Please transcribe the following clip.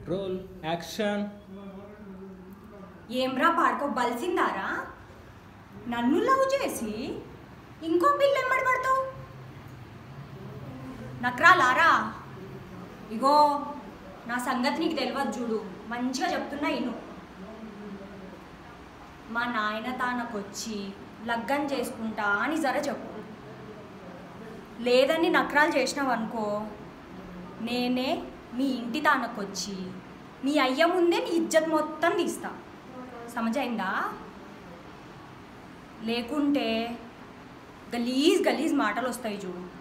role action ఏమ్రా పాడుకో బలిసిందారా నన్ను love చేసి ఇంకో పిల్ల ఎమ్మడి పడతావు నక్రాలారా ఇగో నా సంగతి నీకు తెలియదు చూడు మంచిగా చెప్తున్నా ఇను మా నాయన తానకొచ్చి లగ్గం చేసుకుంటా అని జర చెప్పు లేదని నక్రాలు చేసినావు అనుకో నేనే మీ ఇంటి తానకొచ్చి మీ అయ్య ముందే నీ ఇజ్జత్ మొత్తం తీస్తా సమజైందా లేకుంటే గలీజ్ గలీజ్ మాటలు వస్తాయి చూడు